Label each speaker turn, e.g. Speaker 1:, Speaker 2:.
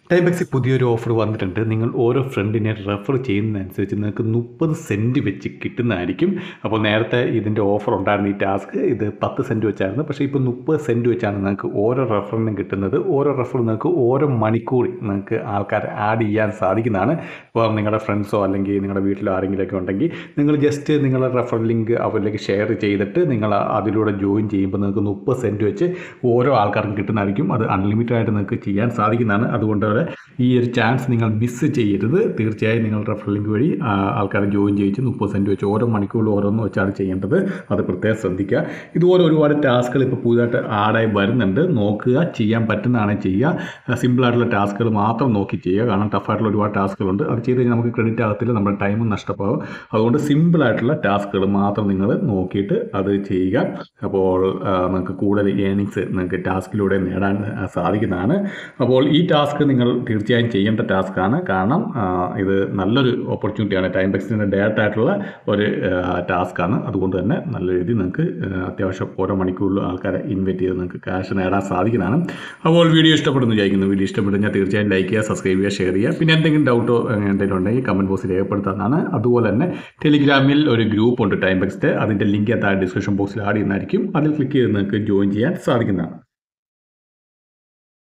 Speaker 1: ടൈബെക്സിൽ പുതിയൊരു ഓഫർ വന്നിട്ടുണ്ട് നിങ്ങൾ ഓരോ ഫ്രണ്ടിനെ റെഫർ ചെയ്യുന്നതനുസരിച്ച് നിങ്ങൾക്ക് മുപ്പത് സെൻറ്റ് വെച്ച് കിട്ടുന്നതായിരിക്കും അപ്പോൾ നേരത്തെ ഇതിൻ്റെ ഓഫർ ഉണ്ടായിരുന്ന ഈ ടാസ്ക് ഇത് പത്ത് സെൻറ്റ് വെച്ചായിരുന്നു പക്ഷേ ഇപ്പോൾ മുപ്പത് സെൻറ്റ് വെച്ചാണ് നിങ്ങൾക്ക് ഓരോ റെഫറിനും കിട്ടുന്നത് ഓരോ റെഫർ നിങ്ങൾക്ക് ഓരോ മണിക്കൂർ നിങ്ങൾക്ക് ആൾക്കാരെ ആഡ് ചെയ്യാൻ സാധിക്കുന്നതാണ് ഇപ്പോൾ നിങ്ങളുടെ ഫ്രണ്ട്സോ അല്ലെങ്കിൽ നിങ്ങളുടെ വീട്ടിലോ ആരെങ്കിലുമൊക്കെ ഉണ്ടെങ്കിൽ നിങ്ങൾ ജസ്റ്റ് നിങ്ങളുടെ റെഫർ ലിങ്ക് അവരിലേക്ക് ഷെയർ ചെയ്തിട്ട് നിങ്ങൾ അതിലൂടെ ജോയിൻ ചെയ്യുമ്പോൾ നിങ്ങൾക്ക് മുപ്പത് സെൻറ്റ് വെച്ച് ഓരോ ആൾക്കാർക്കും കിട്ടുന്നതായിരിക്കും അത് അൺലിമിറ്റഡ് ആയിട്ട് നിങ്ങൾക്ക് ചെയ്യാൻ സാധിക്കുന്നതാണ് അതുകൊണ്ട് തന്നെ ഈ ഒരു ചാൻസ് നിങ്ങൾ മിസ് ചെയ്യരുത് തീർച്ചയായും നിങ്ങൾ റെഫർ ലിങ്ക് വഴി ആ, ആൾക്കാരെ ജോയിൻ ചെയ്യിച്ച് മുപ്പത് സെൻറ്റ് വെച്ച് ഓരോ മണിക്കൂറിൽ ഓരോന്ന് വെച്ചാണ് ചെയ്യേണ്ടത് അത് പ്രത്യേകം ശ്രദ്ധിക്കുക ഇതുപോലെ ഒരുപാട് ടാസ്കുകൾ ഇപ്പോൾ പുതുതായിട്ട് ആഡായി വരുന്നുണ്ട് നോക്കുക ചെയ്യാൻ പറ്റുന്നതാണ് ചെയ്യുക സിമ്പിളായിട്ടുള്ള ടാസ്കുകൾ മാത്രം നോക്കി ചെയ്യുക കാരണം ടഫായിട്ടുള്ള ഒരുപാട് ടാസ്കുകളുണ്ട് അത് ചെയ്ത് കഴിഞ്ഞാൽ നമുക്ക് ക്രെഡിറ്റ് ആകത്തില്ല നമ്മുടെ ടൈമും നഷ്ടമാകും അതുകൊണ്ട് സിമ്പിളായിട്ടുള്ള ടാസ്കുകൾ മാത്രം നിങ്ങൾ നോക്കിയിട്ട് അത് ചെയ്യുക അപ്പോൾ ആ, നിങ്ങൾക്ക് കൂടുതൽ ഏണിങ്സ് നിങ്ങൾക്ക് ടാസ്കിലൂടെ നേടാൻ ആ, സാധിക്കുന്നതാണ് അപ്പോൾ ഈ ടാസ്ക് നിങ്ങൾ തീർച്ചയായും ചെയ്യേണ്ട ടാസ്ക്കാണ് കാരണം ആ, ഇത് നല്ലൊരു ഓപ്പർച്യൂണിറ്റിയാണ് ടൈം ബെക്സിൻ്റെ ഡയറക്റ്റ് ആയിട്ടുള്ള ഒരു ടാസ്ക്കാണ് അതുകൊണ്ട് തന്നെ നല്ല രീതിയിൽ നിങ്ങൾക്ക് ആ, അത്യാവശ്യം ഓരോ മണിക്കൂറിലും ആൾക്കാരെ ഇൻവൈറ്റ് ചെയ്ത് നിങ്ങൾക്ക് ക്യാഷ് നേടാൻ സാധിക്കുന്നതാണ് അപ്പോൾ വീഡിയോ ഇഷ്ടപ്പെടുന്നു വിചാരിക്കുന്നു വീഡിയോ ഇഷ്ടപ്പെട്ടു കഴിഞ്ഞാൽ തീർച്ചയായും ലൈക്ക് ചെയ്യുക സബ്സ്ക്രൈബ് ചെയ്യുക ഷെയർ ചെയ്യുക പിന്നെ എന്തെങ്കിലും ഡൗട്ടോ എന്തെങ്കിലും ഉണ്ടെങ്കിൽ കമൻറ്റ് ബോക്സിൽ രേഖപ്പെടുത്താവുന്നതാണ് അതുപോലെ തന്നെ ടെലിഗ്രാമിൽ ഒരു ഗ്രൂപ്പ് ഉണ്ട് ടൈം ബെക്സ്റ്റ് അതിൻ്റെ ലിങ്ക് താഴെ ഡിസ്ക്രിപ്ഷൻ ബോക്സിൽ ആഡ് ചെയ്യുന്നതായിരിക്കും അതിൽ ക്ലിക്ക് ചെയ്ത് നിങ്ങൾക്ക് ജോയിൻ ചെയ്യാൻ സാധിക്കുന്നതാണ്